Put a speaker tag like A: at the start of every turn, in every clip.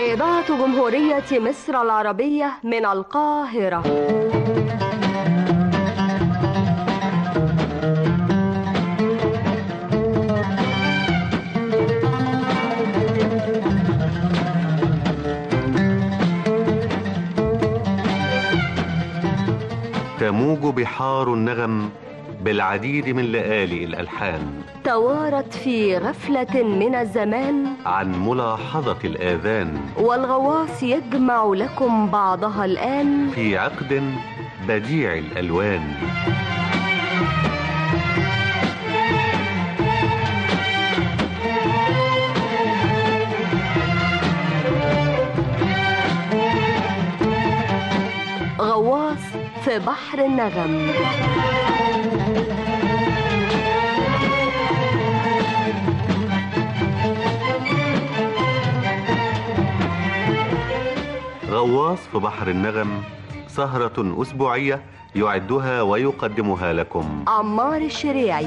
A: إذاعة جمهورية مصر العربية من القاهرة
B: تموج بحار النغم بالعديد من لآلئ الألحان
A: توارت في غفلة من الزمان
B: عن ملاحظة الآذان
A: والغواص يجمع لكم بعضها الآن
B: في عقد بديع الألوان
A: غواص في بحر النغم
B: غواص في بحر النغم سهرة أسبوعية يعدها ويقدمها لكم
A: عمار الشريعي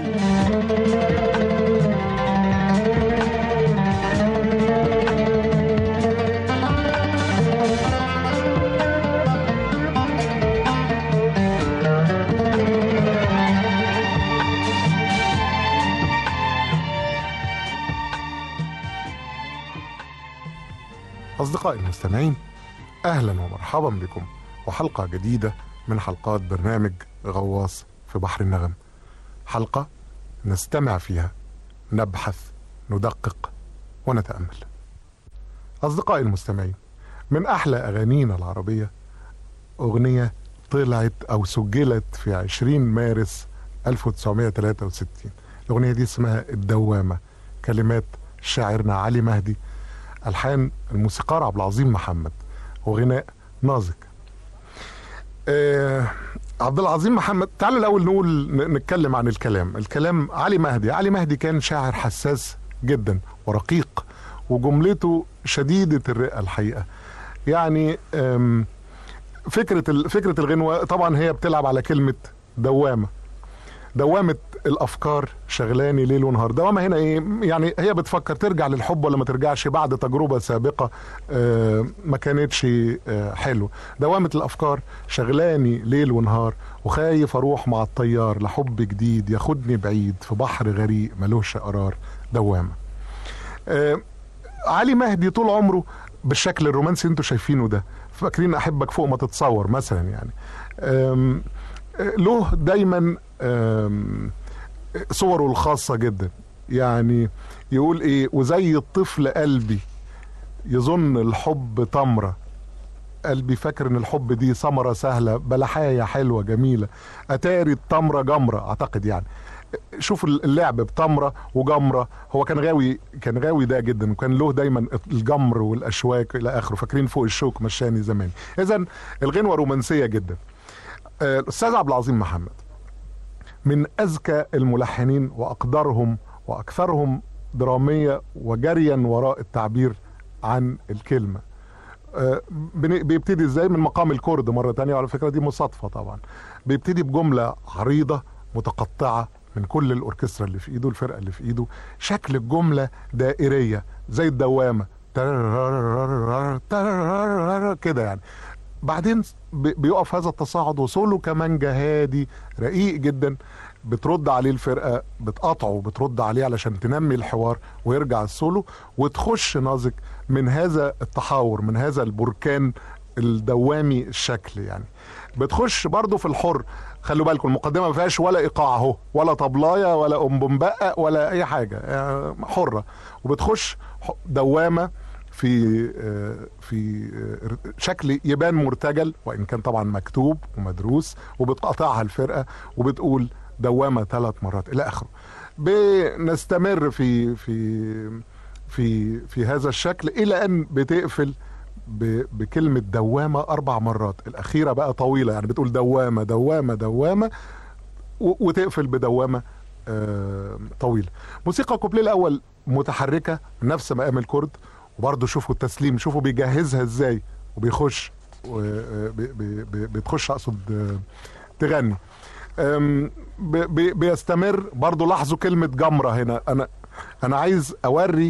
C: أصدقائي المستمعين أهلا ومرحبا بكم وحلقة جديدة من حلقات برنامج غواص في بحر النغم حلقة نستمع فيها نبحث ندقق ونتأمل أصدقائي المستمعين من أحلى أغانينا العربية أغنية طلعت أو سجلت في 20 مارس 1963 الأغنية دي اسمها الدوامة كلمات شاعرنا علي مهدي ألحان الموسيقار عبد العظيم محمد وغناء نازك آه عبد العظيم محمد تعالوا الأول نقول ن- نتكلم عن الكلام الكلام علي مهدي علي مهدي كان شاعر حساس جدا ورقيق وجملته شديدة الرئة الحقيقة يعني آم، فكرة ال- فكرة الغنوة طبعا هي بتلعب على كلمة دوامة دوامة الأفكار شغلاني ليل ونهار دوامة هنا إيه يعني هي بتفكر ترجع للحب ولا ما ترجعش بعد تجربة سابقة آه، ما كانتش آه، حلوة دوامة الأفكار شغلاني ليل ونهار وخايف أروح مع الطيار لحب جديد ياخدني بعيد في بحر غريق ملوش قرار دوامة آه، علي مهدي طول عمره بالشكل الرومانسي انتوا شايفينه ده فاكرين احبك فوق ما تتصور مثلا يعني آم، آه، له دايما آم، صوره الخاصة جدا يعني يقول ايه وزي الطفل قلبي يظن الحب تمرة قلبي فاكر ان الحب دي ثمرة سهلة بلحاية حلوة جميلة اتاري التمرة جمرة اعتقد يعني شوف اللعب بتمرة وجمرة هو كان غاوي كان غاوي ده جدا وكان له دايما الجمر والاشواك الى اخره فاكرين فوق الشوك مشاني زمان اذا الغنوة رومانسية جدا آه، الاستاذ عبد العظيم محمد من اذكى الملحنين واقدرهم واكثرهم دراميه وجريا وراء التعبير عن الكلمه آه، بن- بيبتدي ازاي من مقام الكرد مره تانية وعلى فكره دي مصادفه طبعا بيبتدي بجمله عريضه متقطعه من كل الاوركسترا اللي في ايده الفرقه اللي في ايده شكل الجمله دائريه زي الدوامه كده يعني بعدين بي- بيقف هذا التصاعد وصوله كمانجا هادي رقيق جدا بترد عليه الفرقه بتقاطعه بترد عليه علشان تنمي الحوار ويرجع السولو وتخش نازك من هذا التحاور من هذا البركان الدوامي الشكل يعني بتخش برضه في الحر خلوا بالكم المقدمه ما فيهاش ولا ايقاع اهو ولا طبلايه ولا ام بمبقه ولا اي حاجه يعني حره وبتخش ح- دوامه في آه، في آه، شكل يبان مرتجل وان كان طبعا مكتوب ومدروس وبتقطعها الفرقه وبتقول دوامه ثلاث مرات الى اخره بنستمر في في في في هذا الشكل الى ان بتقفل ب- بكلمه دوامه اربع مرات الاخيره بقى طويله يعني بتقول دوامه دوامه دوامه و- وتقفل بدوامه آه، طويله موسيقى كوبليه الاول متحركه نفس مقام الكرد وبرضه شوفوا التسليم شوفوا بيجهزها ازاي وبيخش و- آه، بي- بي- بي- بتخش اقصد آه، تغني أم، بي- بي- بيستمر برضه لاحظوا كلمة جمرة هنا أنا أنا عايز أوري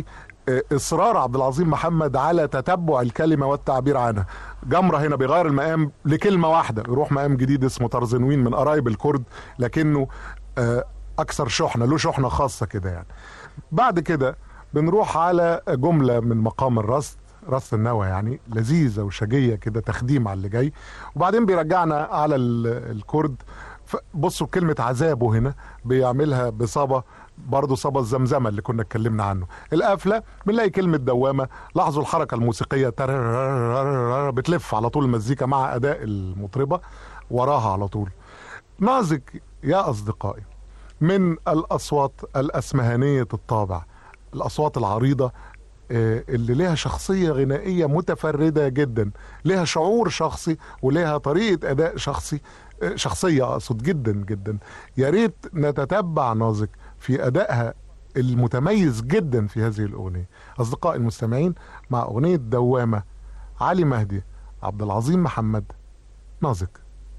C: آه، اصرار عبد العظيم محمد على تتبع الكلمه والتعبير عنها جمره هنا بيغير المقام لكلمه واحده يروح مقام جديد اسمه ترزنوين من قرايب الكرد لكنه آه، اكثر شحنه له شحنه خاصه كده يعني بعد كده بنروح على جمله من مقام الرصد رصد النوى يعني لذيذه وشجيه كده تخديم على اللي جاي وبعدين بيرجعنا على ال- الكرد ف- بصوا كلمة عذابه هنا بيعملها بصبا برضه صبا الزمزمة اللي كنا اتكلمنا عنه القافلة بنلاقي كلمة دوامة لاحظوا الحركة الموسيقية تررررررر بتلف على طول المزيكا مع أداء المطربة وراها على طول نازك يا أصدقائي من الأصوات الأسمهانية الطابع الأصوات العريضة آه، اللي لها شخصية غنائية متفردة جدا لها شعور شخصي ولها طريقة أداء شخصي آه، شخصية أقصد جدا جدا يا ريت نتتبع نازك في أدائها المتميز جدا في هذه الأغنية أصدقائي المستمعين مع أغنية دوامة علي مهدي عبد العظيم محمد نازك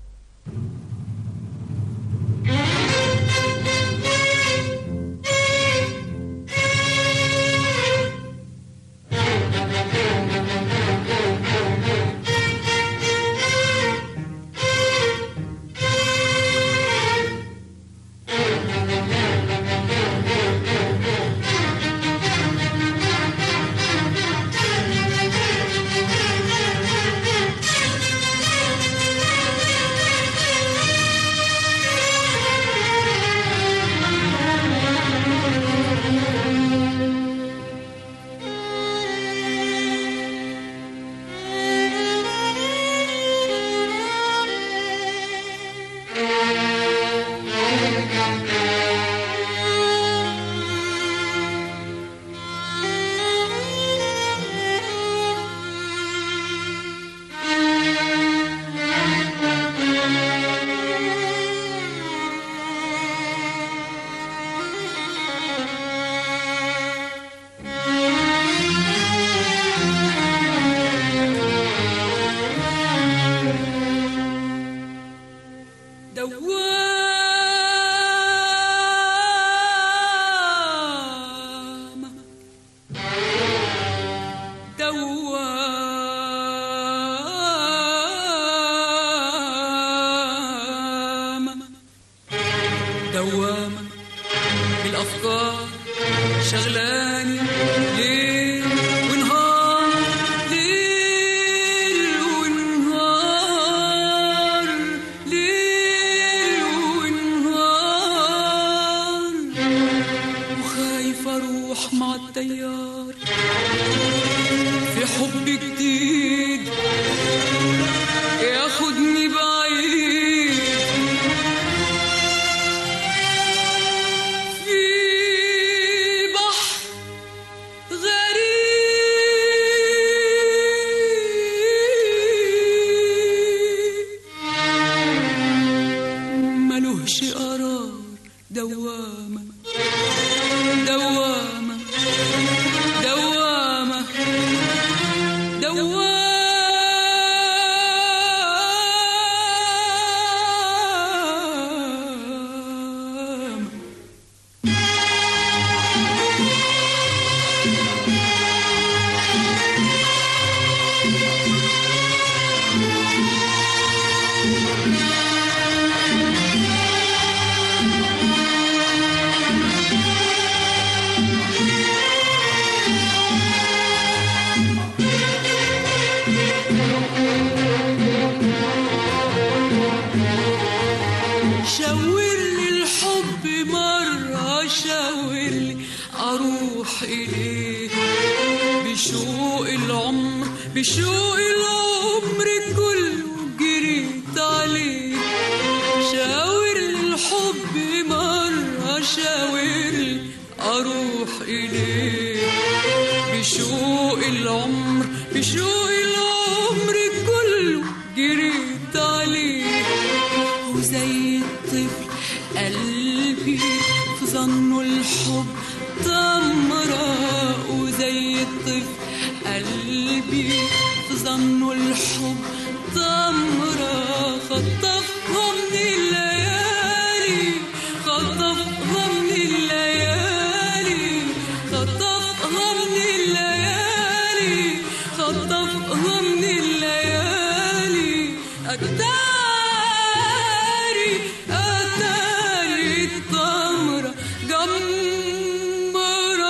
D: دوامة دوامة دوامة بالأفكار شغلاني ليل ونهار ليل ونهار ليل ونهار وخايف اروح مع التيار في حب جديد ياخدني بعيد في بحر غريب ملوش قرار دوامة دوامة دوامة دوامة شاور لي الحب مرة شاور لي أروح إليه بشوق العمر بشوق العمر كله جريت عليه شاور لي الحب مرة شاور لي أروح إليه بشوق العمر بشوق العمر كله جريت عليه وزي الطفل قلبي في ظنه الحب تمرة وزي الطفل قلبي في ظنه الحب تمرة خطفها من الليالي خطفها من الليالي خطفها من طفها من الليالي أتاري أتاري التمرة جمرة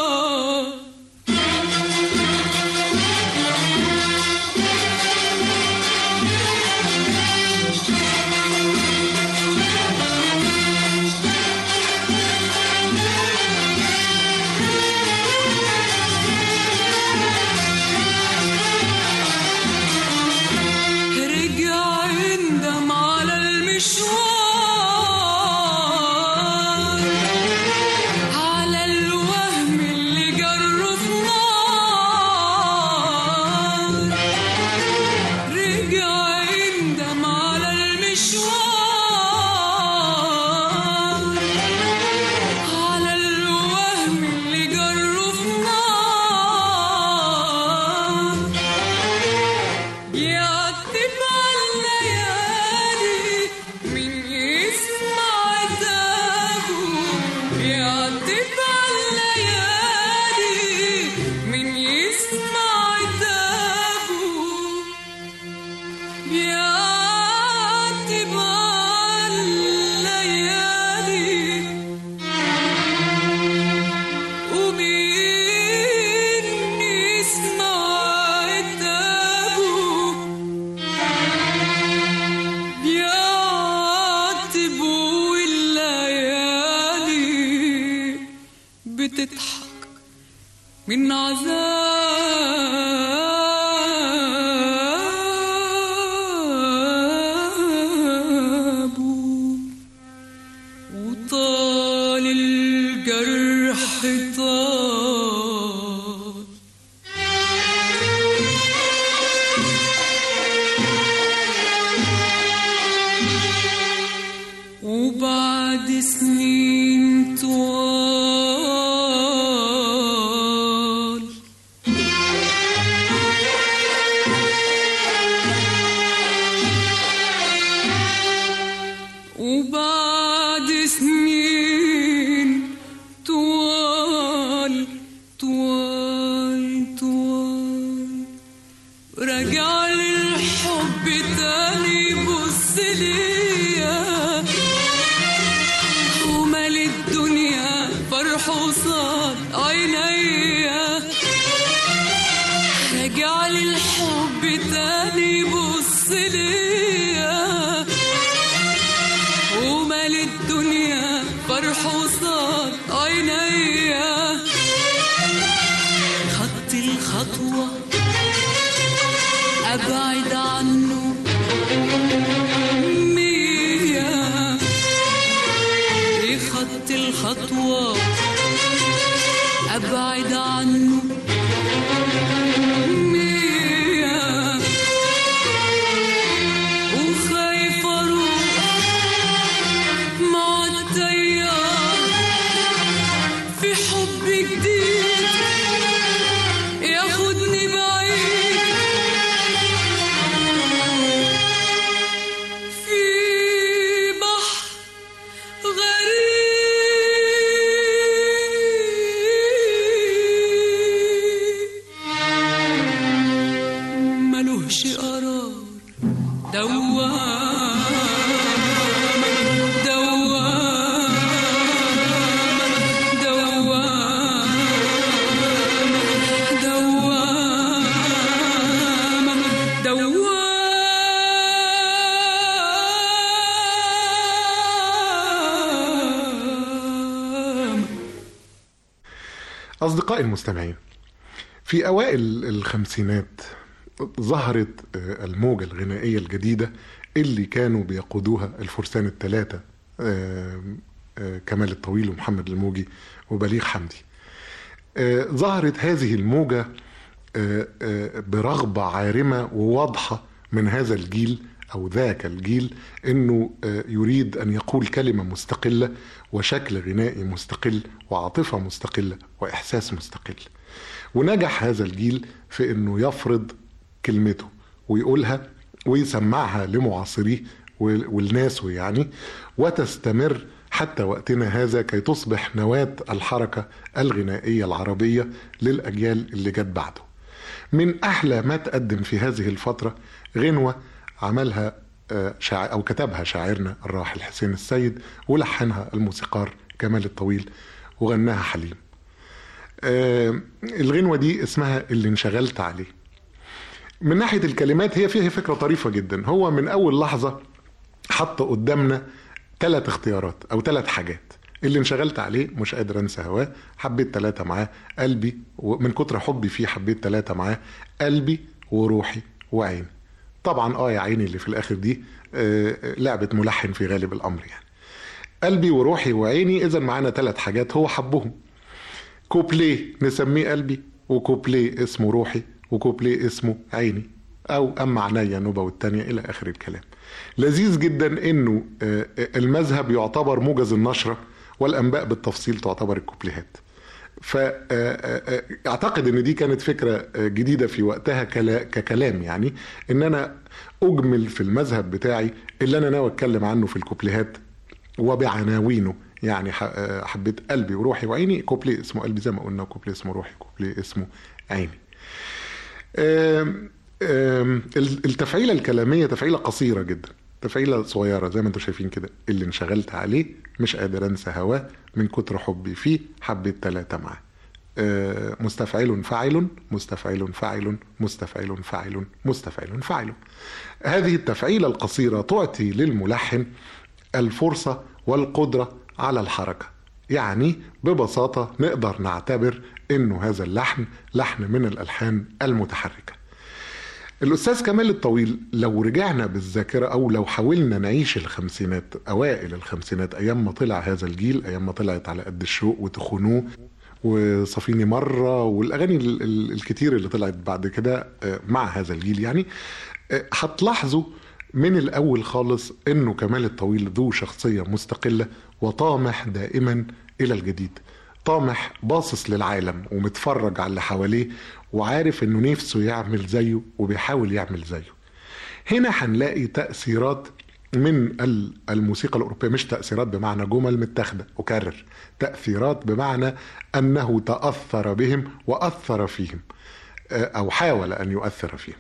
D: رجع يندم على المشوار على الوهم اللي جره في نار رجع يندم على المشوار على الوهم اللي جره في نار يعتب على الليالي من يسمع عتابه يعتب على الليالي من يسمع عتابه يعتب على الليالي ومين يسمع عتابه بيعتب والليالي بتضحك من عذابه وطال الجرح طال وبعد سنين طوال وبعد سنين طوال طوال طوال رجع للحب تاني بص ليا ومال الدنيا فرح وصاد عينيا رجع للحب تاني بص ليا ومال الدنيا فرح وصاد عينيا خدت الخطوة أبعد عنه مية خدت الخطوة أبعد عنه مية وخايف أروح مع التيار في حب جديد ياخدني بعيد في بحر غريب ملوش قرار دوام دوام دوام دوام دوام
C: أصدقائي المستمعين في أوائل الخمسينات ظهرت آه، الموجة الغنائية الجديدة اللي كانوا بيقودوها الفرسان الثلاثة آه، آه، كمال الطويل ومحمد الموجي وبليغ حمدي آه، ظهرت هذه الموجة آه، آه، برغبة عارمة وواضحة من هذا الجيل أو ذاك الجيل أنه آه، يريد أن يقول كلمة مستقلة وشكل غنائي مستقل وعاطفة مستقلة وإحساس مستقل ونجح هذا الجيل في أنه يفرض كلمته ويقولها ويسمعها لمعاصريه وال- والناس يعني وتستمر حتى وقتنا هذا كي تصبح نواة الحركة الغنائية العربية للأجيال اللي جت بعده من احلى ما تقدم في هذه الفتره غنوه عملها آه، شاعر او كتبها شاعرنا الراحل حسين السيد ولحنها الموسيقار كمال الطويل وغناها حليم آه، الغنوه دي اسمها اللي انشغلت عليه من ناحيه الكلمات هي فيها فكره طريفه جدا هو من اول لحظه حط قدامنا ثلاث اختيارات او ثلاث حاجات اللي انشغلت عليه مش قادر انسى هواه حبيت ثلاثه معاه قلبي ومن كتر حبي فيه حبيت ثلاثه معاه قلبي وروحي وعيني طبعا اه يا عيني اللي في الاخر دي آه، آه، لعبه ملحن في غالب الامر يعني قلبي وروحي وعيني اذا معانا ثلاث حاجات هو حبهم كوبليه نسميه قلبي وكوبليه اسمه روحي وكوبليه اسمه عيني او اما عينيا نوبه والتانية الى اخر الكلام لذيذ جدا انه آه، آه، المذهب يعتبر موجز النشره والانباء بالتفصيل تعتبر الكوبليهات فاعتقد ان دي كانت فكره آه، جديده في وقتها كلا- ككلام يعني ان انا اجمل في المذهب بتاعي اللي انا ناوي اتكلم عنه في الكوبليهات وبعناوينه يعني ح- آه، حبيت قلبي وروحي وعيني كوبليه اسمه قلبي زي ما قلنا كوبليه اسمه روحي كوبليه اسمه عيني آم، آم، التفعيله الكلاميه تفعيله قصيره جدا تفعيله صغيره زي ما انتم شايفين كده اللي انشغلت عليه مش قادر انسى هواه من كتر حبي فيه حبيت ثلاثه معاه آه، مستفعل فاعل مستفعل فاعل مستفعل فاعل مستفعل فاعل هذه التفعيله القصيره تعطي للملحن الفرصه والقدره على الحركه يعني ببساطه نقدر نعتبر انه هذا اللحن لحن من الالحان المتحركه الأستاذ كمال الطويل لو رجعنا بالذاكرة أو لو حاولنا نعيش الخمسينات أوائل الخمسينات أيام ما طلع هذا الجيل أيام ما طلعت على قد الشوق وتخونوه وصفيني مرة والأغاني ال- ال- الكتير اللي طلعت بعد كده آه، مع هذا الجيل يعني آه، هتلاحظوا من الأول خالص إنه كمال الطويل ذو شخصية مستقلة وطامح دائما إلى الجديد طامح باصص للعالم ومتفرج على اللي حواليه وعارف انه نفسه يعمل زيه وبيحاول يعمل زيه هنا هنلاقي تأثيرات من ال- الموسيقى الأوروبية مش تأثيرات بمعنى جمل متاخدة أكرر تأثيرات بمعنى أنه تأثر بهم وأثر فيهم آه، أو حاول أن يؤثر فيهم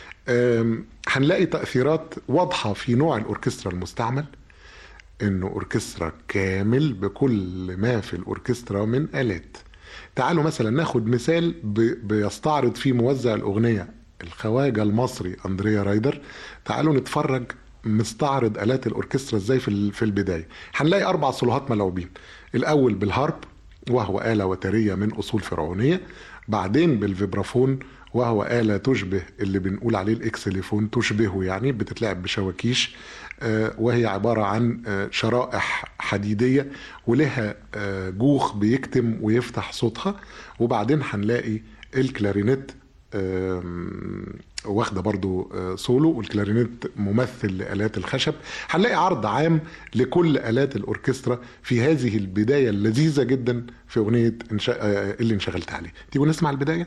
C: آم، هنلاقي تأثيرات واضحة في نوع الأوركسترا المستعمل انه اوركسترا كامل بكل ما في الاوركسترا من الات تعالوا مثلا ناخد مثال ب- بيستعرض فيه موزع الاغنيه الخواجه المصري اندريا رايدر تعالوا نتفرج مستعرض الات الاوركسترا ازاي في ال- في البدايه هنلاقي اربع صلوهات ملعوبين الاول بالهارب وهو آلة وترية من أصول فرعونية بعدين بالفيبرافون وهو آلة تشبه اللي بنقول عليه الإكسليفون تشبهه يعني بتتلعب بشواكيش آه، وهي عبارة عن آه، شرائح حديدية ولها آه، جوخ بيكتم ويفتح صوتها وبعدين هنلاقي الكلارينيت آم، واخده برضو آه، سولو والكلارينيت ممثل لآلات الخشب هنلاقي عرض عام لكل آلات الأوركسترا في هذه البداية اللذيذة جدا في أغنية إنشا... آه، اللي انشغلت عليه تيجوا نسمع البداية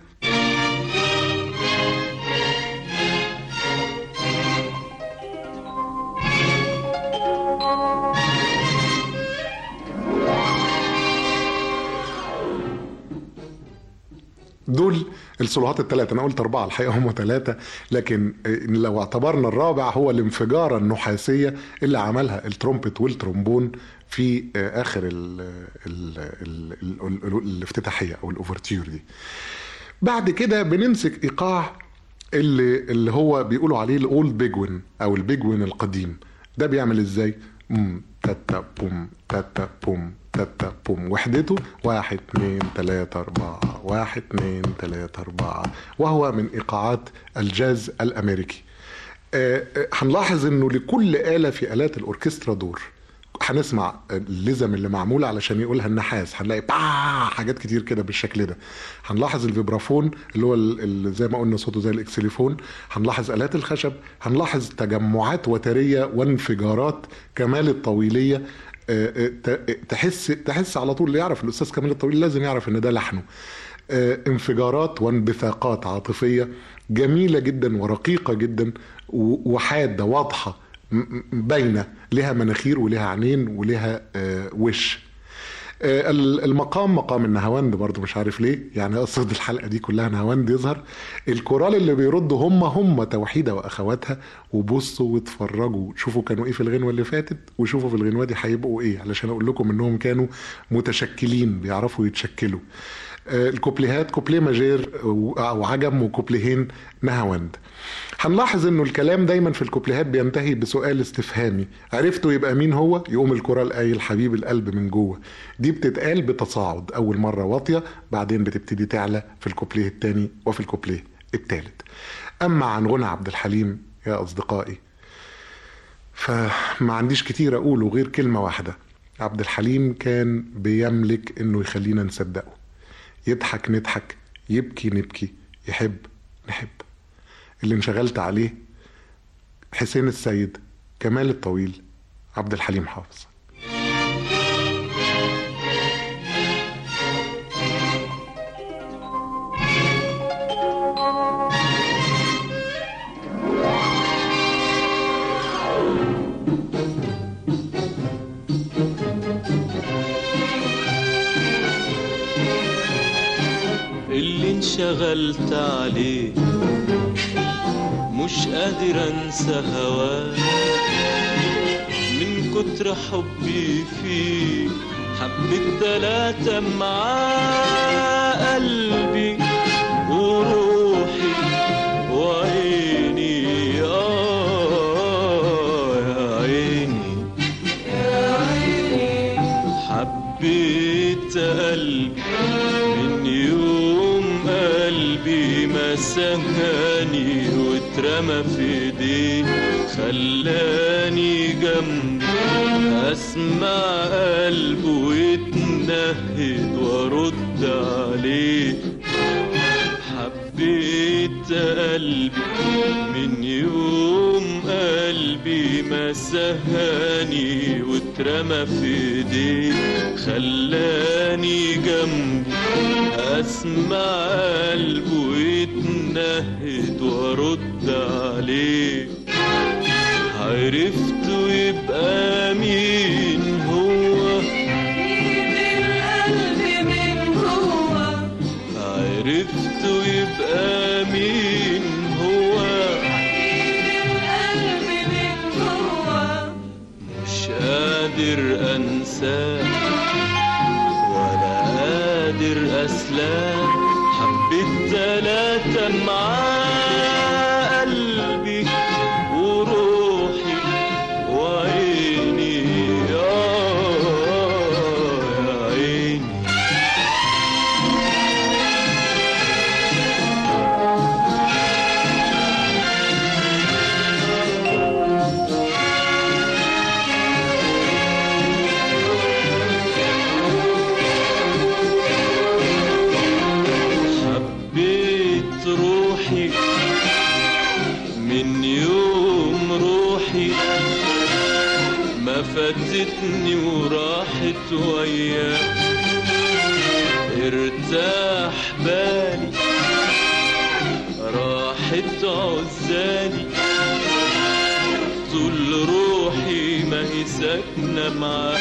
C: دول الصلوهات الثلاثة أنا قلت أربعة الحقيقة هم ثلاثة لكن لو اعتبرنا الرابع هو الانفجارة النحاسية اللي عملها الترومبت والترومبون في آخر ال ال ال ال ال الافتتاحية أو الأوفرتيور دي بعد كده بنمسك إيقاع اللي اللي هو بيقولوا عليه الأولد بيجوين أو البيجوين القديم ده بيعمل إزاي؟ مم، تاتا بوم تاتا بوم تاتا بوم وحدته واحد اتنين تلاتة أربعة واحد اتنين تلاتة أربعة وهو من إيقاعات الجاز الأمريكي آه، آه، هنلاحظ انه لكل آلة في آلات الأوركسترا دور هنسمع اللزم اللي معمولة علشان يقولها النحاس هنلاقي با حاجات كتير كده بالشكل ده هنلاحظ الفيبرافون اللي هو ال- ال- زي ما قلنا صوته زي الاكسليفون هنلاحظ آلات الخشب هنلاحظ تجمعات وترية وانفجارات كمال الطويلية آه، آه، ت- تحس تحس على طول اللي يعرف الاستاذ كمال الطويل لازم يعرف ان ده لحنه آه، انفجارات وانبثاقات عاطفيه جميله جدا ورقيقه جدا و- وحاده واضحه م- م- باينه لها مناخير ولها عينين ولها آه، وش آه، ال- المقام مقام النهاوند برضو مش عارف ليه يعني اقصد الحلقه دي كلها نهاوند يظهر الكورال اللي بيردوا هم هم توحيده واخواتها وبصوا واتفرجوا شوفوا كانوا ايه في الغنوه اللي فاتت وشوفوا في الغنوه دي هيبقوا ايه علشان اقول لكم انهم كانوا متشكلين بيعرفوا يتشكلوا آه، الكوبليهات كوبليه ماجير و- او عجم وكوبليهين نهاوند هنلاحظ انه الكلام دايما في الكوبليهات بينتهي بسؤال استفهامي عرفتوا يبقى مين هو يقوم الكورال قايل حبيب القلب من جوه دي بتتقال بتصاعد اول مره واطيه بعدين بتبتدي تعلى في الكوبليه الثاني وفي الكوبليه الثالث اما عن غنى عبد الحليم يا اصدقائي فما عنديش كتير اقوله غير كلمه واحده عبد الحليم كان بيملك انه يخلينا نصدقه يضحك نضحك يبكي نبكي يحب نحب اللي انشغلت عليه حسين السيد كمال الطويل عبد الحليم حافظ
E: اللي انشغلت عليه مش قادر انسى هواه من كتر حبي فيه حبيت تلاتة معاه قلبي وروحي وعيني آه يا عيني حبيت قلبي من يوم قلبي ما سهاني واترمى في ايديه خلاني جنبه اسمع قلبه يتنهد وارد عليه حبيت قلبي من يوم قلبي ما سهاني واترمى في ايديه خلاني جنبي اسمع قلبه يتنهد وارد عليه عرفت يبقى مين هو عرفت يبقى مين هو مش قادر انساه ولا قادر اسلام حبيت تلاتة معاه قلبي وروحي وعيني آه يا عيني حبيت روحي من يوم روحي ما فاتتني وراحت وياه ارتاح بالي راحت عزالي طول روحي ما هي ساكنة معاه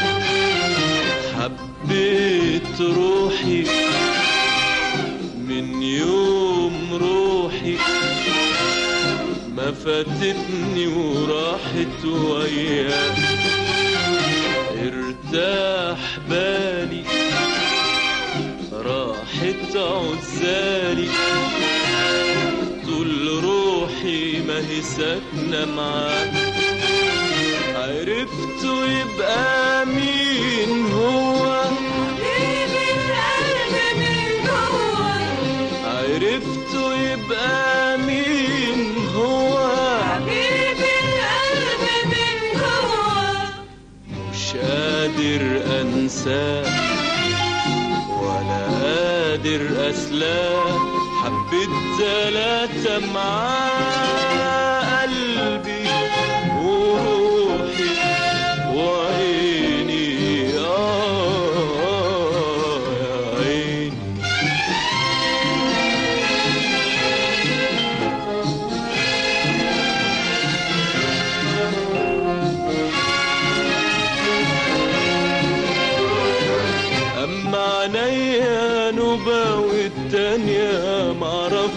E: حبيت روحي من يوم روحي ما فاتتني وراحت وياه ارتاح بالي راحت عزالي طول روحي ما هي ساكنة معاه عرفت يبقى مين هو عرفت يبقى مين هو مش قادر انساه ولا قادر اسلاه حبيت تلاتة معاه قلبي وروحي وعيني آه يا عيني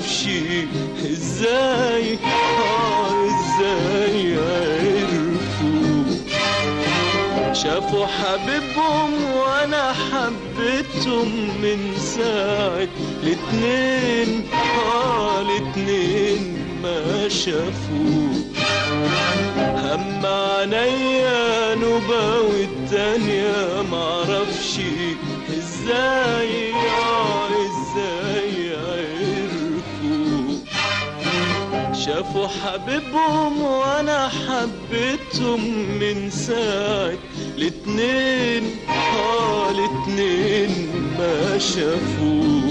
E: معرفش ازاي اه ازاي عرفوا شافوا حبيبهم وانا حبيتهم من ساعة الاتنين اه الاتنين ما شافوا هم عينيا نوبة والتانية معرفش ازاي اه ازاي عرفوا شافوا حبيبهم وانا حبيتهم من ساعة الاتنين اه الاتنين ما شافوا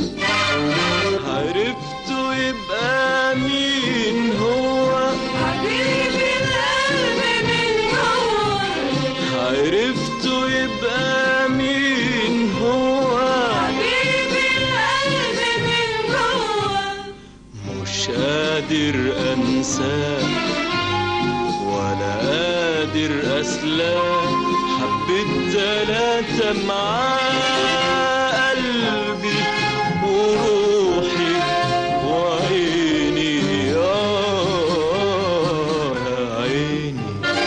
E: عرفتوا يبقى مين هو
D: حبيبي القلب من جوه
E: عرفتوا يبقى مين هو
D: حبيبي القلب من جوه
E: مش قادر انساه ولا قادر اسلاه حبيت تلاتة معاه قلبي وروحي وعيني آه يا عيني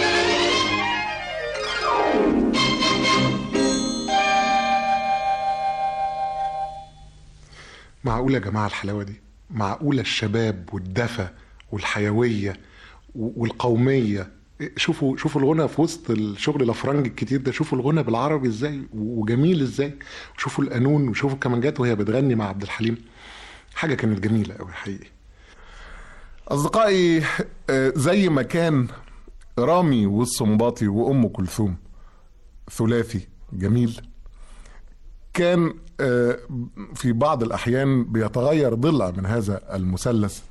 C: معقولة يا جماعة الحلاوة دي معقولة الشباب والدفى والحيوية و- والقومية شوفوا شوفوا الغنى في وسط الشغل الافرنج الكتير ده شوفوا الغنى بالعربي ازاي وجميل ازاي شوفوا القانون وشوفوا الكمانجات وهي بتغني مع عبد الحليم حاجة كانت جميلة قوي حقيقي أصدقائي آه، زي ما كان رامي والصنباطي وأم كلثوم ثلاثي جميل كان آه، في بعض الأحيان بيتغير ضلع من هذا المثلث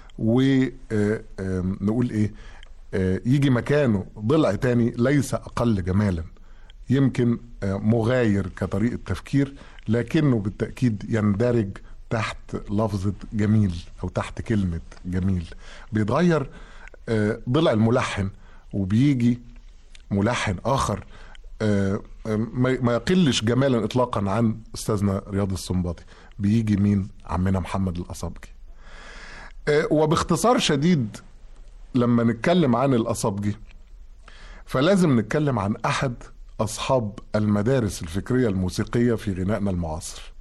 C: ونقول إيه آه، يجي مكانه ضلع تاني ليس أقل جمالا يمكن آه، مغاير كطريقة تفكير لكنه بالتأكيد يندرج تحت لفظة جميل أو تحت كلمة جميل بيتغير آه، ضلع الملحن وبيجي ملحن آخر آه، آه، ما ما يقلش جمالا إطلاقا عن أستاذنا رياض السنباطي بيجي مين عمنا محمد الأصابجي آه، وباختصار شديد لما نتكلم عن الأصابجي فلازم نتكلم عن أحد أصحاب المدارس الفكرية الموسيقية في غنائنا المعاصر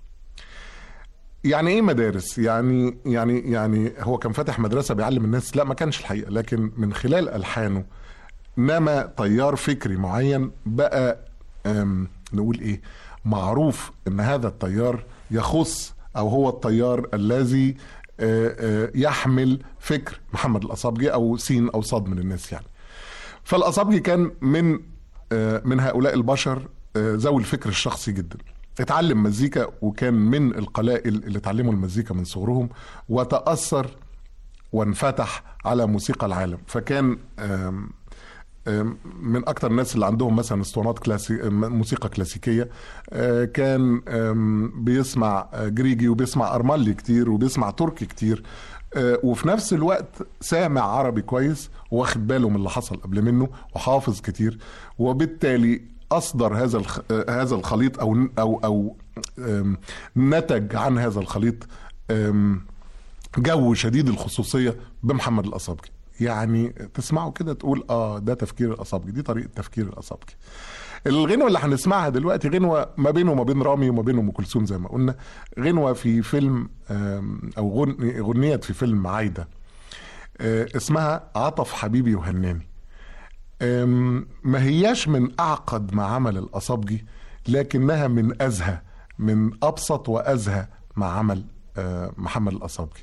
C: يعني ايه مدارس يعني يعني يعني هو كان فاتح مدرسه بيعلم الناس لا ما كانش الحقيقه لكن من خلال الحانه نما تيار فكري معين بقى أم، نقول ايه معروف ان هذا التيار يخص او هو التيار الذي آه، آه، يحمل فكر محمد الاصابجي او سين او صاد من الناس يعني فالاصابجي كان من آه، من هؤلاء البشر آه، ذوي الفكر الشخصي جدا اتعلم مزيكا وكان من القلائل اللي اتعلموا المزيكا من صغرهم وتأثر وانفتح على موسيقى العالم فكان آم، آم، من اكتر الناس اللي عندهم مثلا اسطوانات كلاسي موسيقى كلاسيكيه آه، كان آم، بيسمع آه، جريجي وبيسمع ارملي كتير وبيسمع تركي كتير آه، وفي نفس الوقت سامع عربي كويس واخد باله من اللي حصل قبل منه وحافظ كتير وبالتالي اصدر هذا الخ... آه، هذا الخليط او او او آم، نتج عن هذا الخليط آم، جو شديد الخصوصيه بمحمد الاصابجي يعني تسمعه كده تقول اه ده تفكير الاصابجي دي طريقه تفكير الاصابجي الغنوة اللي هنسمعها دلوقتي غنوة ما بينه وما بين رامي وما بين ام كلثوم زي ما قلنا غنوة في فيلم آم، او غن- غنيت في فيلم عايدة آه، اسمها عطف حبيبي وهناني آم، ما هياش من اعقد ما عمل الاصابجي لكنها من ازهى من ابسط وازهى ما عمل آه، محمد الاصابجي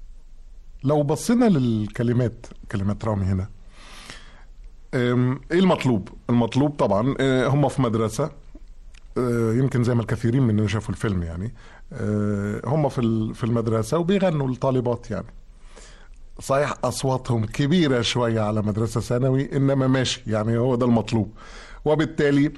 C: لو بصينا للكلمات كلمات رامي هنا أم، ايه المطلوب المطلوب طبعا آه، هم في مدرسة آه، يمكن زي ما الكثيرين مننا شافوا الفيلم يعني آه، هم في ال- في المدرسة وبيغنوا الطالبات يعني صحيح اصواتهم كبيره شويه على مدرسه ثانوي انما ماشي يعني هو ده المطلوب وبالتالي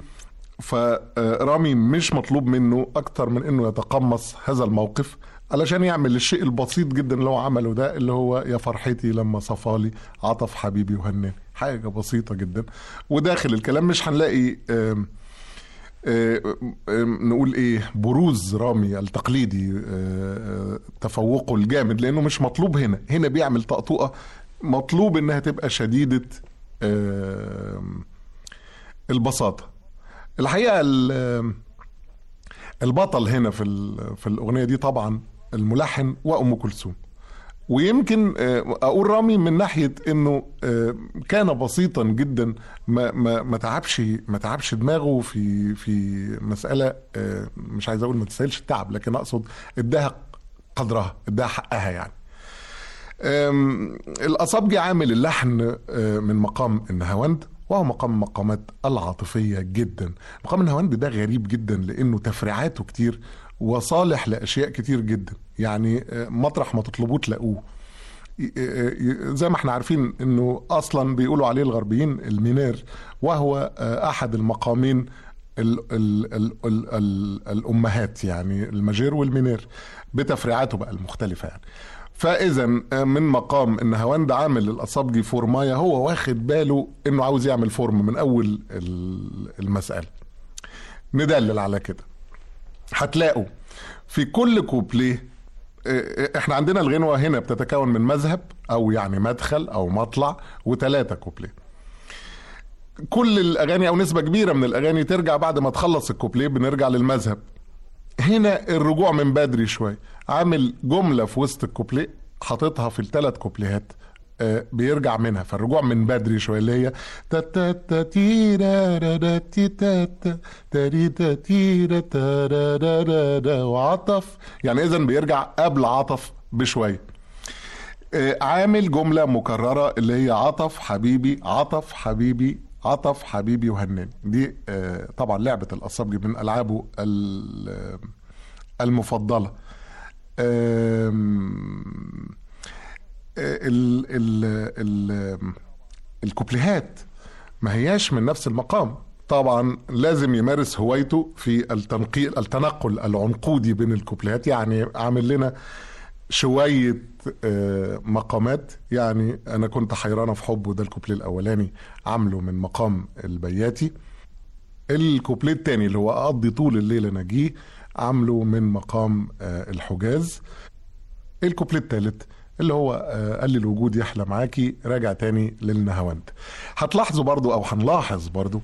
C: فرامي مش مطلوب منه اكتر من انه يتقمص هذا الموقف علشان يعمل الشيء البسيط جدا اللي هو عمله ده اللي هو يا فرحتي لما صفالي عطف حبيبي وهناني حاجه بسيطه جدا وداخل الكلام مش هنلاقي آم، آه، آه، نقول ايه بروز رامي التقليدي آه، آه، تفوقه الجامد لانه مش مطلوب هنا هنا بيعمل طقطقه مطلوب انها تبقى شديده آه، البساطه الحقيقه ال- البطل هنا في ال- في الاغنيه دي طبعا الملحن وام كلثوم ويمكن آه، اقول رامي من ناحيه انه آه، كان بسيطا جدا ما ما ما تعبش ما تعبش دماغه في في مساله آه، مش عايز اقول ما تستاهلش التعب لكن اقصد اداها قدرها اداها حقها يعني أم، الأصابجي عامل اللحن آه، من مقام النهاوند وهو مقام مقامات العاطفية جدا مقام النهاوند ده غريب جدا لأنه تفريعاته كتير وصالح لأشياء كتير جدا يعني آه، مطرح ما تطلبوه تلاقوه ي- ي- زي ما احنا عارفين انه اصلا بيقولوا عليه الغربيين المينير وهو آه، احد المقامين ال ال ال ال ال الامهات يعني الماجير والمينير بتفريعاته بقى المختلفه يعني فاذا من مقام ان هواند عامل الاصابجي فورمايه هو واخد باله انه عاوز يعمل فورم من اول ال- المساله ندلل على كده هتلاقوا في كل كوبليه اه، احنا عندنا الغنوة هنا بتتكون من مذهب او يعني مدخل او مطلع وثلاثة كوبليه كل الاغاني او نسبة كبيرة من الاغاني ترجع بعد ما تخلص الكوبليه بنرجع للمذهب هنا الرجوع من بدري شوية عامل جملة في وسط الكوبليه حاططها في الثلاث كوبليهات آه، بيرجع منها فالرجوع من بدري شويه اللي هي تا تا تا تيرا را را تي تا تا تاري تا تيرا تا را را را را وعطف يعني اذا بيرجع قبل عطف بشويه آه، عامل جملة مكررة اللي هي عطف حبيبي عطف حبيبي عطف حبيبي وهناني دي آه، طبعا لعبة الأصابجي من ألعابه ال- المفضلة آم، ال ال ال الكوبليهات ما هياش من نفس المقام طبعا لازم يمارس هوايته في التنقيل التنقل العنقودي بين الكوبليهات يعني عامل لنا شوية آه، مقامات يعني أنا كنت حيرانة في حبه ده الكوبليه الأولاني عامله من مقام البياتي الكوبليه التاني اللي هو أقضي طول الليل نجيه عامله من مقام آه، الحجاز الكوبليه التالت اللي هو آه، قال لي الوجود يحلى معاكي راجع تاني للنهاوند هتلاحظوا برضو او هنلاحظ برضو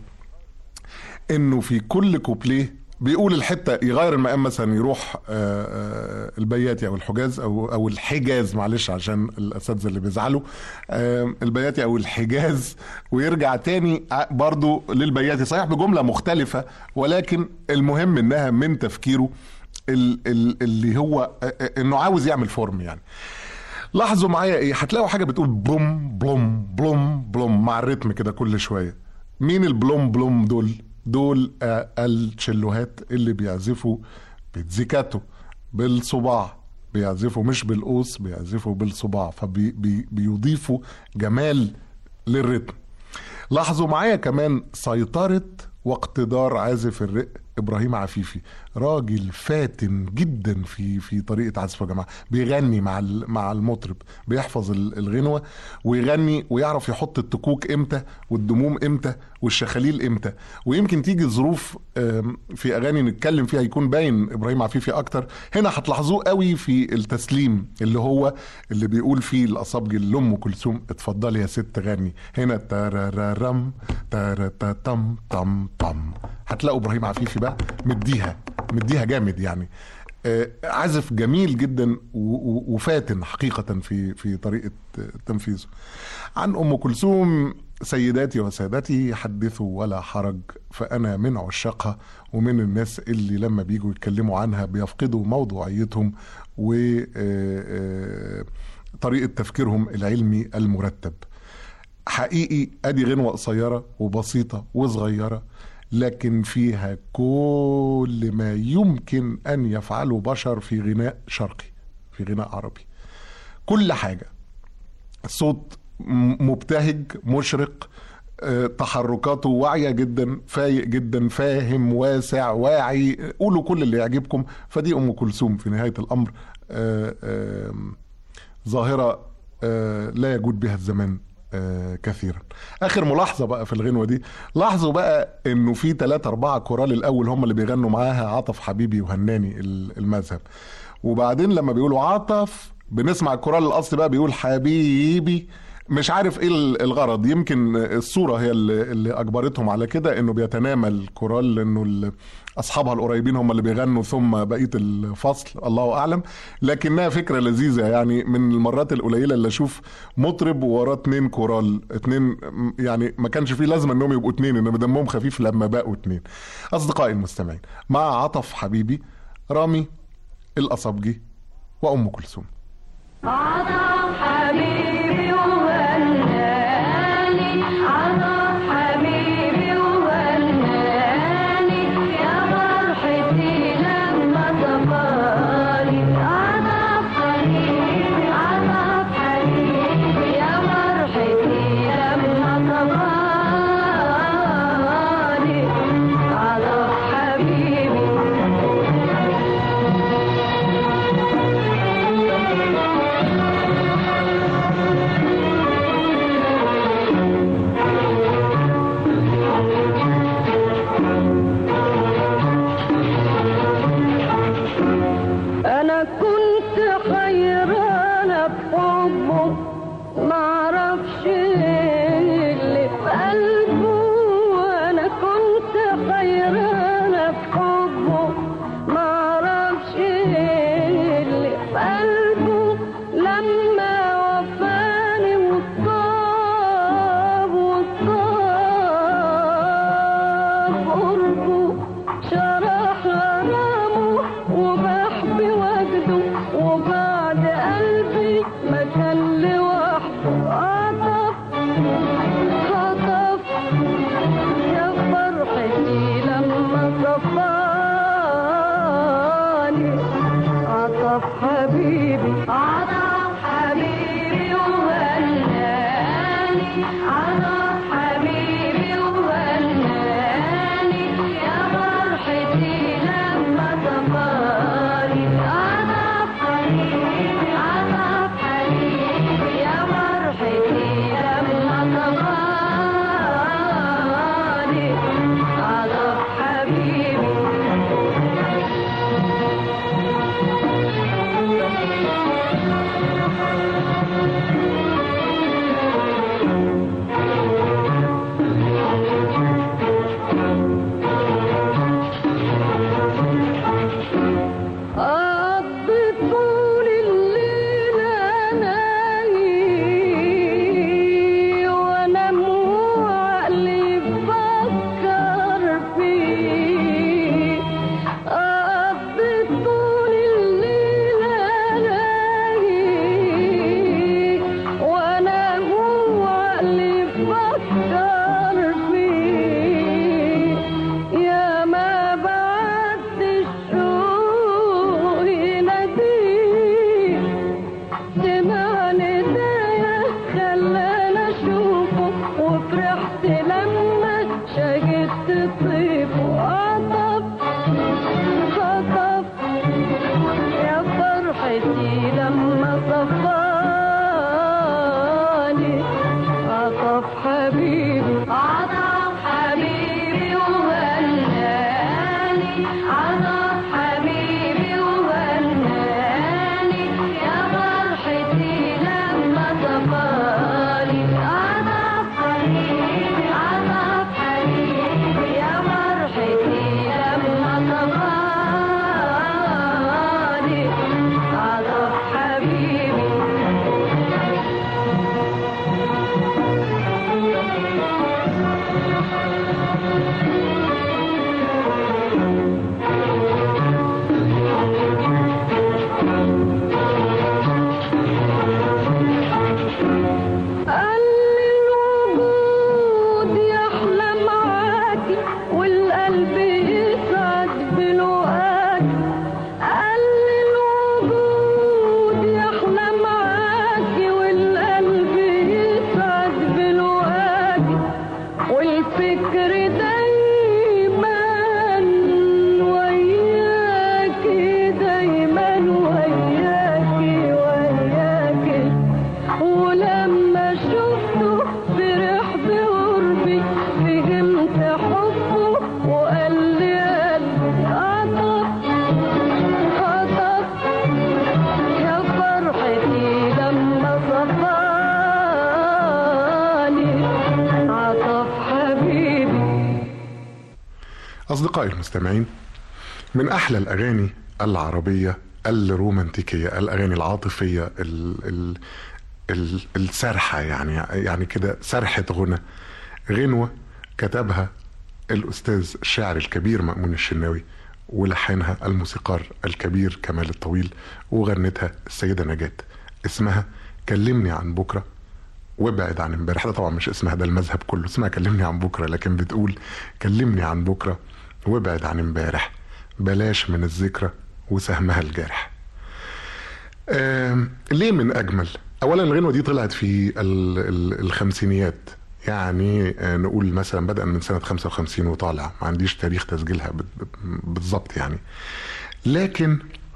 C: انه في كل كوبليه بيقول الحته يغير المقام مثلا يروح آه، آه، البياتي او الحجاز او او الحجاز معلش عشان الاساتذه اللي بيزعلوا آه، البياتي او الحجاز ويرجع تاني ع- برضو للبياتي صحيح بجمله مختلفه ولكن المهم انها من تفكيره ال- ال- اللي هو آه، آه، انه عاوز يعمل فورم يعني لاحظوا معايا ايه هتلاقوا حاجه بتقول بلوم بلوم بلوم بلوم مع الريتم كده كل شويه مين البلوم بلوم دول دول آه، التشيلوهات اللي بيعزفوا بيتزيكاتو بالصباع بيعزفوا مش بالقوس بيعزفوا بالصباع فبيضيفوا جمال للريتم لاحظوا معايا كمان سيطرة واقتدار عازف الرق ابراهيم عفيفي راجل فاتن جدا في في طريقه عزفه يا جماعه بيغني مع ال- مع المطرب بيحفظ ال- الغنوه ويغني ويعرف يحط التكوك امتى والدموم امتى والشخاليل امتى ويمكن تيجي ظروف آم، في اغاني نتكلم فيها يكون باين ابراهيم عفيفي اكتر هنا هتلاحظوه قوي في التسليم اللي هو اللي بيقول فيه الاصابجي لام كلثوم اتفضلي يا ست غني هنا تارارارم تاراتاتم تم تم هتلاقوا ابراهيم عفيفي بقى مديها مديها جامد يعني آه، عزف جميل جدا و- و- وفاتن حقيقة في في طريقة تنفيذه. عن أم كلثوم سيداتي وسادتي حدثوا ولا حرج فأنا من عشاقها ومن الناس اللي لما بيجوا يتكلموا عنها بيفقدوا موضوعيتهم وطريقة تفكيرهم العلمي المرتب. حقيقي ادي غنوة قصيرة وبسيطة وصغيرة لكن فيها كل ما يمكن ان يفعله بشر في غناء شرقي في غناء عربي كل حاجة صوت م- مبتهج مشرق آه، تحركاته واعية جدا فايق جدا فاهم واسع واعي قولوا كل اللي يعجبكم فدي ام كلثوم في نهاية الامر آه، آم، ظاهرة آه، لا يجود بها الزمان آه كثيرا اخر ملاحظه بقى في الغنوه دي لاحظوا بقى انه في ثلاثة أربعة كورال الاول هم اللي بيغنوا معاها عطف حبيبي وهناني ال- المذهب وبعدين لما بيقولوا عطف بنسمع الكورال الاصلي بقى بيقول حبيبي مش عارف ايه ال- الغرض يمكن الصوره هي اللي, اللي اجبرتهم على كده انه بيتنامى الكورال لانه ال- اصحابها القريبين هم اللي بيغنوا ثم بقيه الفصل الله اعلم لكنها فكره لذيذه يعني من المرات القليله اللي اشوف مطرب ووراه اتنين كورال اتنين م- يعني ما كانش فيه لازمه انهم يبقوا اتنين انما دمهم خفيف لما بقوا اتنين اصدقائي المستمعين مع عطف حبيبي رامي الاصبجي وام كلثوم
F: عطف حبيبي وهناني عطف حبيبي وهناني يا فرحتي لما صفاني عطف حبيبي عطف حبيبي يا فرحتي لما صفاني عطف حبيبي انا كنت حيرانه بحبه معرفش اللي في قلبه انا كنت حيرانه بحبه معرفش اللي في قلبه لما وفاني وصاب وصاب قربه شرح غرامه وبحب وجده وبعد قلبي ما كان لوحده عطف خطف يا فرحتي لما صفاني عطف حبيبي عطف حبيبي وهناني عطف حبيبي وهناني يا فرحتي لما صفاني عطف حبيبي عطف حبيبي يا فرحتي لما صفاني عطف حبيبي قضيت طول الليل اناهي وانام وعقلي بفكر فيه قضيت طول الليل اناهي وانام وعقلي بفكر فيه يا ما بعد الشوق يناديه سمع ندايا خلانا اشوفه وفرحت لما شجت طيبه عطف خطف يا فرحتي لما صفاني عطف حبيبي عطف حبيبي وهناني عطف حبيبي وهناني يا فرحتي لما صفاني عطف حبيبي عطف حبيبي يا فرحتي لما صفاني عطف حبيبي
C: أصدقائي المستمعين من أحلى الأغاني العربية الرومانتيكية الأغاني العاطفية ال ال ال السرحة يعني يعني كده سرحة غنى غنوة كتبها الأستاذ الشاعر الكبير مأمون الشناوي ولحنها الموسيقار الكبير كمال الطويل وغنتها السيدة نجاة اسمها كلمني عن بكرة وابعد عن امبارح ده طبعا مش اسمها ده المذهب كله اسمها كلمني عن بكرة لكن بتقول كلمني عن بكرة وابعد عن امبارح بلاش من الذكرى وسهمها الجارح آم، ليه من اجمل اولا الغنوه دي طلعت في ال- ال- الخمسينيات يعني آه، نقول مثلا بدأ من سنة 55 وطالع ما عنديش تاريخ تسجيلها بت- بت- بالظبط يعني لكن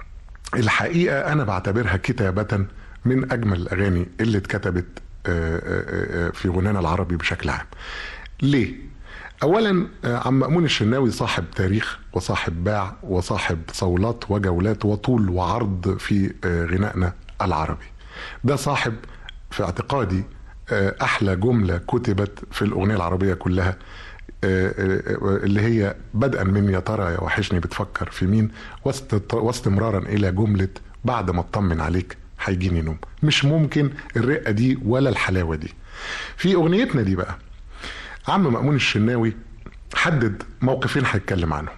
C: الحقيقة أنا بعتبرها كتابة من أجمل الأغاني اللي اتكتبت آه، آه، آه، في غنانا العربي بشكل عام ليه؟ أولا آه، عم مأمون الشناوي صاحب تاريخ وصاحب باع وصاحب صولات وجولات وطول وعرض في آه، غنائنا العربي ده صاحب في اعتقادي آه، أحلى جملة كتبت في الأغنية العربية كلها آه، آه، اللي هي بدءا من يا ترى يا وحشني بتفكر في مين واست- واستمرارا الى جمله بعد ما اطمن عليك هيجيني نوم مش ممكن الرقه دي ولا الحلاوه دي في اغنيتنا دي بقى عم مأمون الشناوي حدد موقفين هيتكلم عنهم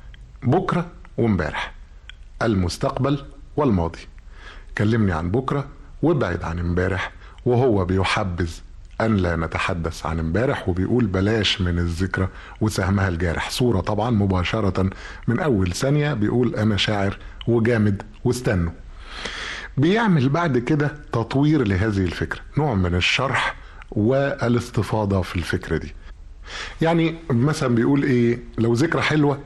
C: بكره وامبارح المستقبل والماضي كلمني عن بكره وابعد عن امبارح وهو بيحبذ ان لا نتحدث عن امبارح وبيقول بلاش من الذكرى وسهمها الجارح صوره طبعا مباشره من اول ثانيه بيقول انا شاعر وجامد واستنوا بيعمل بعد كده تطوير لهذه الفكره نوع من الشرح والاستفاضه في الفكره دي يعني مثلا بيقول ايه لو ذكرى حلوه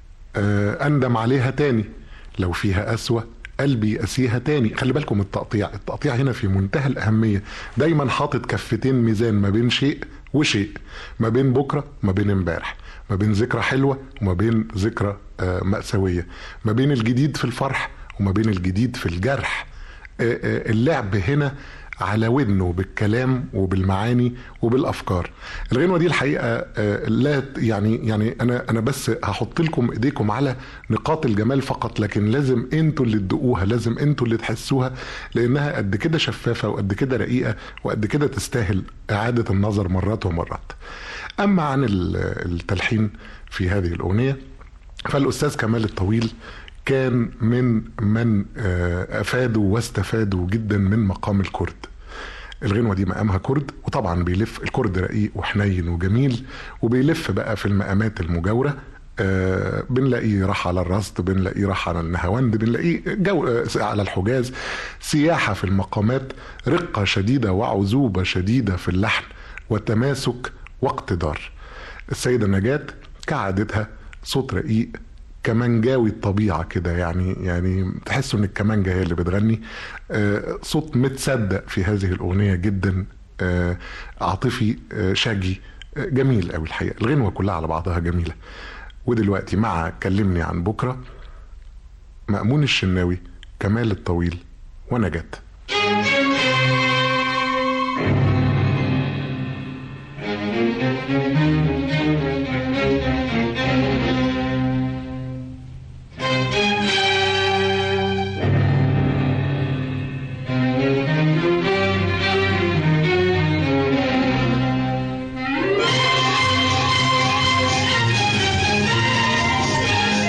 C: آه، اندم عليها تاني لو فيها قسوه قلبي اسيها تاني خلي بالكم التقطيع التقطيع هنا في منتهى الاهميه دايما حاطط كفتين ميزان ما بين شيء وشيء ما بين بكره وما بين امبارح ما بين ذكرى حلوه وما بين ذكرى آه، مأساويه ما بين الجديد في الفرح وما بين الجديد في الجرح آه، آه، اللعب هنا على ودنه بالكلام وبالمعاني وبالافكار الغنوه دي الحقيقه آه، لا يعني يعني انا انا بس هحط لكم ايديكم على نقاط الجمال فقط لكن لازم انتوا اللي تدوقوها لازم انتوا اللي تحسوها لانها قد كده شفافه وقد كده رقيقه وقد كده تستاهل اعاده النظر مرات ومرات اما عن ال- التلحين في هذه الاغنيه فالاستاذ كمال الطويل كان من من آه، افادوا واستفادوا جدا من مقام الكرد الغنوه دي مقامها كرد وطبعا بيلف الكرد رقيق وحنين وجميل وبيلف بقى في المقامات المجاوره آه بنلاقيه راح على الرصد بنلاقيه راح على النهاوند بنلاقيه جو آه على الحجاز سياحه في المقامات رقه شديده وعذوبه شديده في اللحن وتماسك واقتدار السيده نجاة كعادتها صوت رقيق كمانجاوي الطبيعة كده يعني يعني تحسوا ان الكمانجا هي اللي بتغني آه، صوت متصدق في هذه الأغنية جدا آه، عاطفي آه، شجي آه، جميل قوي الحقيقة الغنوة كلها على بعضها جميلة ودلوقتي مع كلمني عن بكرة مأمون الشناوي كمال الطويل ونجاة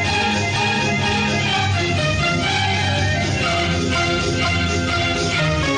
F: كلمني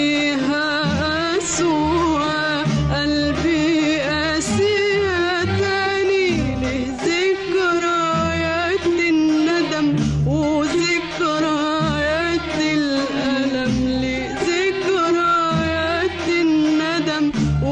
D: فيها أسوأ قلبي قاسية تاني لذكريات الندم وذكريات الألم لذكريات الندم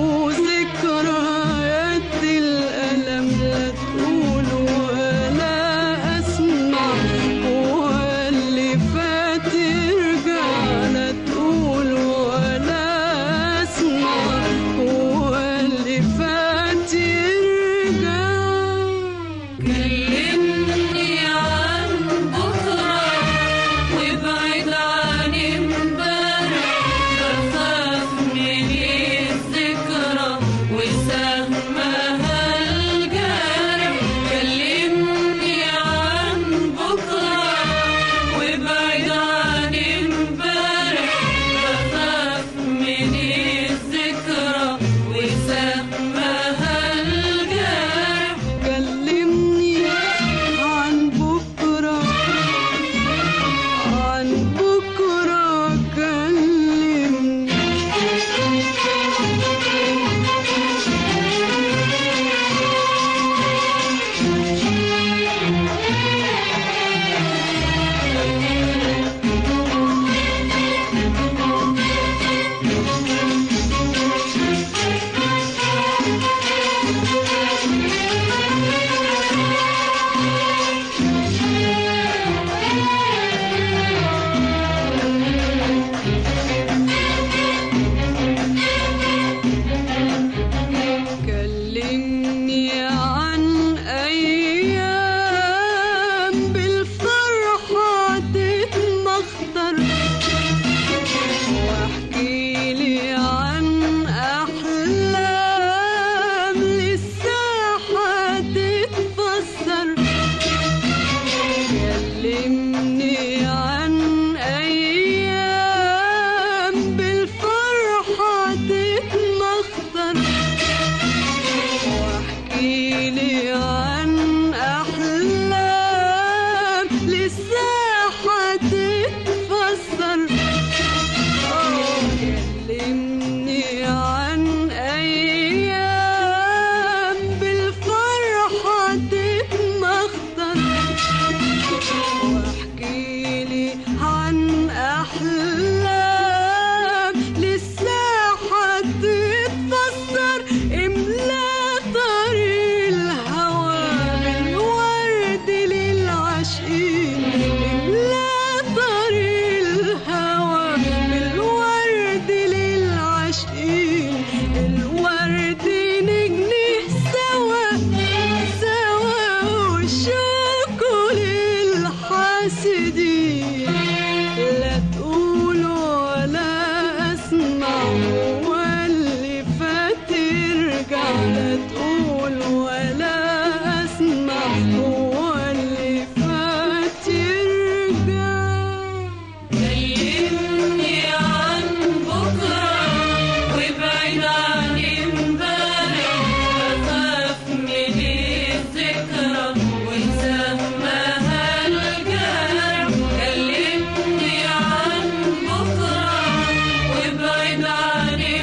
D: وذكريات الألم لا تقول ولا أسمع هو اللي فات يرجع لا تقول ولا أسمع هو اللي فات يرجع كلمني عن بكرة وابعد عن امبارح بخاف من الذكرى وسهمها الجارح كلمني عن بكرة وابعد عن امبارح بخاف من الذكرى وسهمها الجارح كلمني عن بكرة عن بكرة كلمني كلمني عن أيام بالفرحة تتمخضر واحكي لي عن أحلام للساحة تتفسر كلمني عن أيام بالفرحة تتمخضر واحكي لي عن أحلام للساحة تتفسر آه، كلمني عن أيام بالفرحة تتمخضر واحكي لي عن أحلام للساحة تتفسر املا طريق الهوى بالورد للعاشقين املا طريق الهوى بالورد للعاشقين الورد نجنيه سوا سوا والشوق للحاسدين لا تقول ولا اسمع هو اللي فات يرجع لا تقول ولا اسمع هو اللي فات يرجع كلمني عن بكرة وابعد عن امبارح بخاف من الذكرى وسهمها الجرح كلمني عن بكرة وابعد عن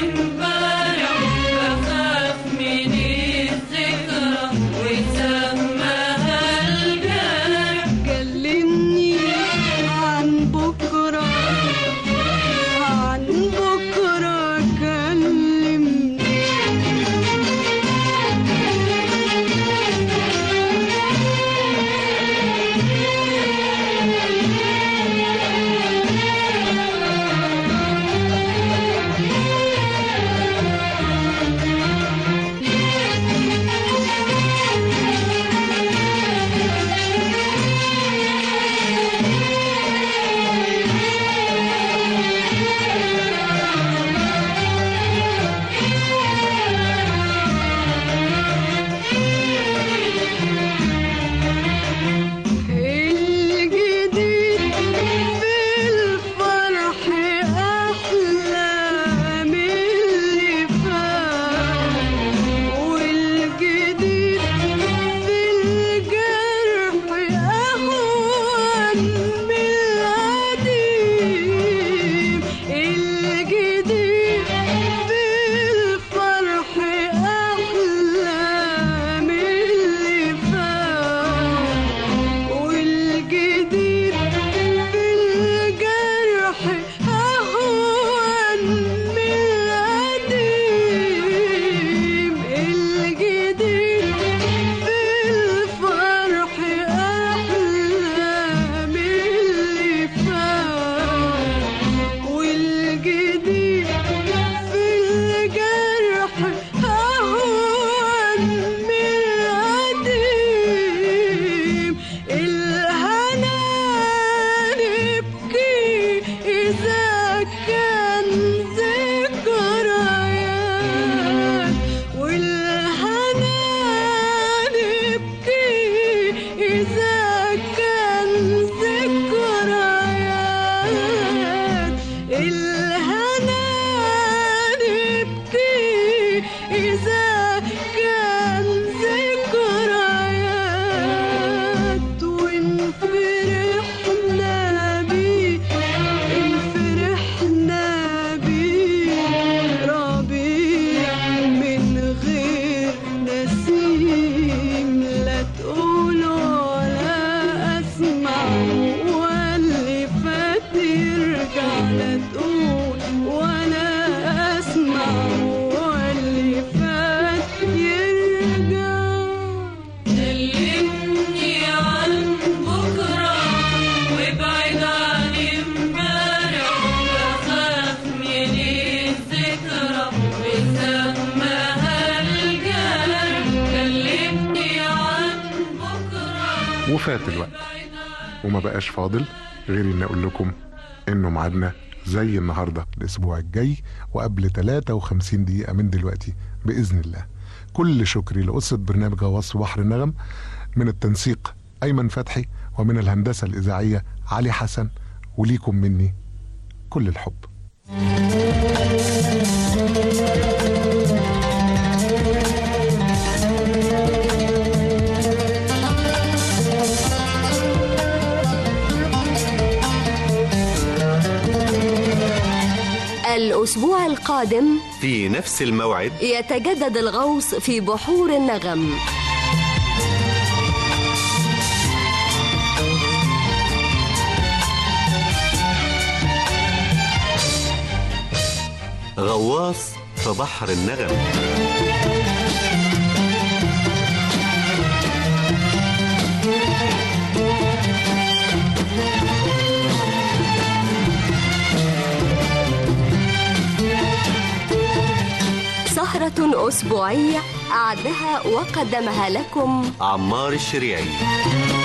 C: وفات الوقت وما بقاش فاضل غير اني اقول لكم انه ميعادنا زي النهارده الاسبوع الجاي وقبل 53 دقيقه من دلوقتي باذن الله كل شكري لأسرة برنامج غواص في بحر النغم من التنسيق أيمن فتحي ومن الهندسة الإذاعية علي حسن وليكم مني كل الحب
A: الأسبوع القادم
B: في نفس الموعد
A: يتجدد الغوص في بحور النغم
B: غواص في بحر النغم
A: سهرة أسبوعية أعدها وقدمها لكم
B: عمار الشريعي